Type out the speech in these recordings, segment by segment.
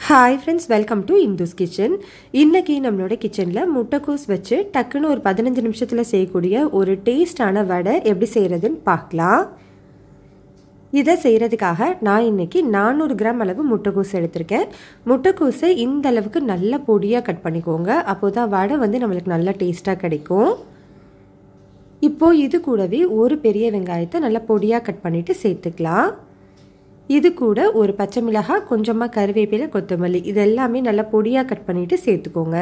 hi friends welcome to Indhu's kitchen இன்னைக்கு நம்மளோட கிச்சனில் முட்டைக்கூஸ் வச்சு டக்குன்னு ஒரு பதினஞ்சு நிமிஷத்தில் செய்யக்கூடிய ஒரு டேஸ்டான வடை எப்படி செய்கிறதுன்னு பார்க்கலாம் இதை செய்கிறதுக்காக நான் இன்றைக்கி நானூறு கிராம் அளவு முட்டைக்கூஸ் எடுத்திருக்கேன் முட்டைக்கூஸை இந்த அளவுக்கு நல்ல பொடியாக கட் பண்ணிக்கோங்க அப்போ தான் வடை வந்து நம்மளுக்கு நல்ல டேஸ்ட்டாக கிடைக்கும் இப்போது இது கூடவே ஒரு பெரிய வெங்காயத்தை நல்லா பொடியாக கட் பண்ணிவிட்டு சேர்த்துக்கலாம் இது கூட ஒரு பச்சை மிளகாய் கொஞ்சமாக கருவேப்பிலை கொத்தமல்லி இது எல்லாமே நல்லா பொடியாக கட் பண்ணிவிட்டு சேர்த்துக்கோங்க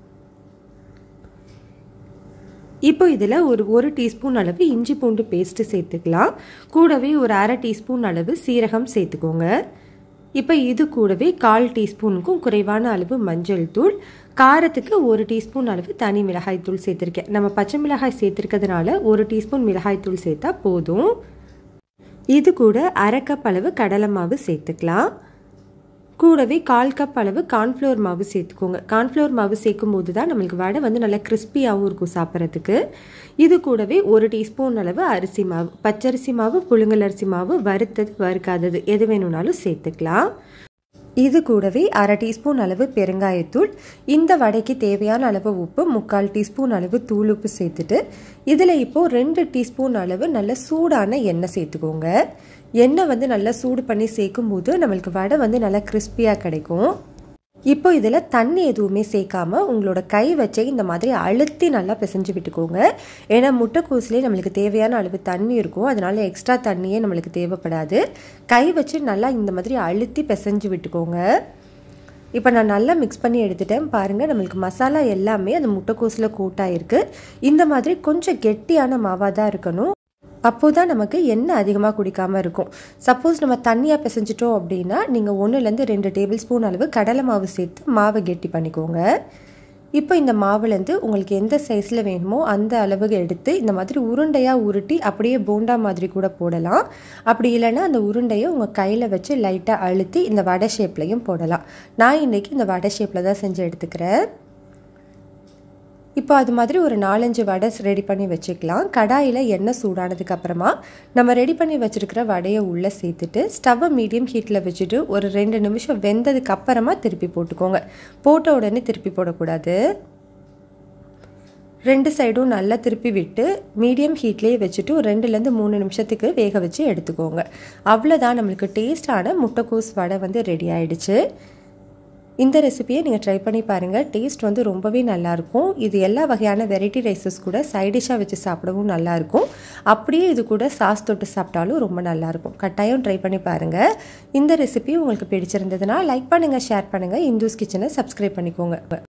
இப்போ இதில் ஒரு ஒரு டீஸ்பூன் அளவு இஞ்சி பூண்டு பேஸ்ட்டு சேர்த்துக்கலாம் கூடவே ஒரு அரை டீஸ்பூன் அளவு சீரகம் சேர்த்துக்கோங்க இப்போ இது கூடவே கால் டீஸ்பூனுக்கும் குறைவான அளவு மஞ்சள் தூள் காரத்துக்கு ஒரு டீஸ்பூன் அளவு தனி மிளகாய் தூள் சேர்த்துருக்கேன் நம்ம பச்சை மிளகாய் சேர்த்துருக்கிறதுனால ஒரு டீஸ்பூன் மிளகாய் தூள் சேர்த்தா போதும் இது கூட அரை கப் அளவு கடலை மாவு சேர்த்துக்கலாம் கூடவே கால் கப் அளவு கார்ன்ஃப்ளவர் மாவு சேர்த்துக்கோங்க கார்ன்ஃப்ளவர் மாவு சேர்க்கும் போது தான் நம்மளுக்கு வடை வந்து நல்லா கிறிஸ்பியாகவும் இருக்கும் சாப்பிட்றதுக்கு இது கூடவே ஒரு டீஸ்பூன் அளவு அரிசி மாவு பச்சரிசி மாவு புழுங்கல் அரிசி மாவு வறுத்தது வறுக்காதது எது வேணும்னாலும் சேர்த்துக்கலாம் இது கூடவே அரை டீஸ்பூன் அளவு பெருங்காயத்தூள் இந்த வடைக்கு தேவையான அளவு உப்பு முக்கால் டீஸ்பூன் அளவு தூள் உப்பு சேர்த்துட்டு இதில் இப்போது ரெண்டு டீஸ்பூன் அளவு நல்ல சூடான எண்ணெய் சேர்த்துக்கோங்க எண்ணெய் வந்து நல்லா சூடு பண்ணி சேர்க்கும் போது நம்மளுக்கு வடை வந்து நல்லா கிறிஸ்பியாக கிடைக்கும் இப்போ இதில் தண்ணி எதுவுமே சேர்க்காம உங்களோட கை வச்சே இந்த மாதிரி அழுத்தி நல்லா பிசைஞ்சு விட்டுக்கோங்க ஏன்னா முட்டைக்கூசுலேயே நம்மளுக்கு தேவையான அளவு தண்ணி இருக்கும் அதனால எக்ஸ்ட்ரா தண்ணியே நம்மளுக்கு தேவைப்படாது கை வச்சு நல்லா இந்த மாதிரி அழுத்தி பிசைஞ்சு விட்டுக்கோங்க இப்போ நான் நல்லா மிக்ஸ் பண்ணி எடுத்துட்டேன் பாருங்கள் நம்மளுக்கு மசாலா எல்லாமே அந்த முட்டைக்கூசில் கூட்டாயிருக்கு இந்த மாதிரி கொஞ்சம் கெட்டியான மாவாக தான் இருக்கணும் அப்போ தான் நமக்கு எண்ணெய் அதிகமாக குடிக்காமல் இருக்கும் சப்போஸ் நம்ம தண்ணியாக பிசைஞ்சிட்டோம் அப்படின்னா நீங்கள் ஒன்றுலேருந்து ரெண்டு டேபிள் ஸ்பூன் அளவு கடலை மாவு சேர்த்து மாவை கெட்டி பண்ணிக்கோங்க இப்போ இந்த மாவுலேருந்து உங்களுக்கு எந்த சைஸில் வேணுமோ அந்த அளவுக்கு எடுத்து இந்த மாதிரி உருண்டையாக உருட்டி அப்படியே போண்டா மாதிரி கூட போடலாம் அப்படி இல்லைன்னா அந்த உருண்டையை உங்கள் கையில் வச்சு லைட்டாக அழுத்தி இந்த வடை ஷேப்லையும் போடலாம் நான் இன்றைக்கி இந்த வடை ஷேப்பில் தான் செஞ்சு எடுத்துக்கிறேன் இப்போ அது மாதிரி ஒரு நாலஞ்சு வடை ரெடி பண்ணி வச்சுக்கலாம் கடாயில் எண்ணெய் சூடானதுக்கு அப்புறமா நம்ம ரெடி பண்ணி வச்சுருக்கிற வடையை உள்ளே சேர்த்துட்டு ஸ்டவ்வை மீடியம் ஹீட்டில் வச்சுட்டு ஒரு ரெண்டு நிமிஷம் வெந்ததுக்கு அப்புறமா திருப்பி போட்டுக்கோங்க போட்ட உடனே திருப்பி போடக்கூடாது ரெண்டு சைடும் நல்லா திருப்பி விட்டு மீடியம் ஹீட்லேயே வச்சுட்டு ஒரு ரெண்டுலேருந்து மூணு நிமிஷத்துக்கு வேக வச்சு எடுத்துக்கோங்க அவ்வளோதான் நம்மளுக்கு டேஸ்டான முட்டைக்கூஸ் வடை வந்து ரெடி ஆயிடுச்சு இந்த ரெசிபியை நீங்கள் ட்ரை பண்ணி பாருங்கள் டேஸ்ட் வந்து ரொம்பவே நல்லாயிருக்கும் இது எல்லா வகையான வெரைட்டி ரைஸஸ் கூட சைடிஷாக வச்சு சாப்பிடவும் நல்லாயிருக்கும் அப்படியே இது கூட சாஸ் தொட்டு சாப்பிட்டாலும் ரொம்ப நல்லாயிருக்கும் கட்டாயம் ட்ரை பண்ணி பாருங்கள் இந்த ரெசிபி உங்களுக்கு பிடிச்சிருந்ததுன்னா லைக் பண்ணுங்கள் ஷேர் பண்ணுங்கள் இந்துஸ் கிச்சனை சப்ஸ்கிரைப் பண்ணிக்கோங்க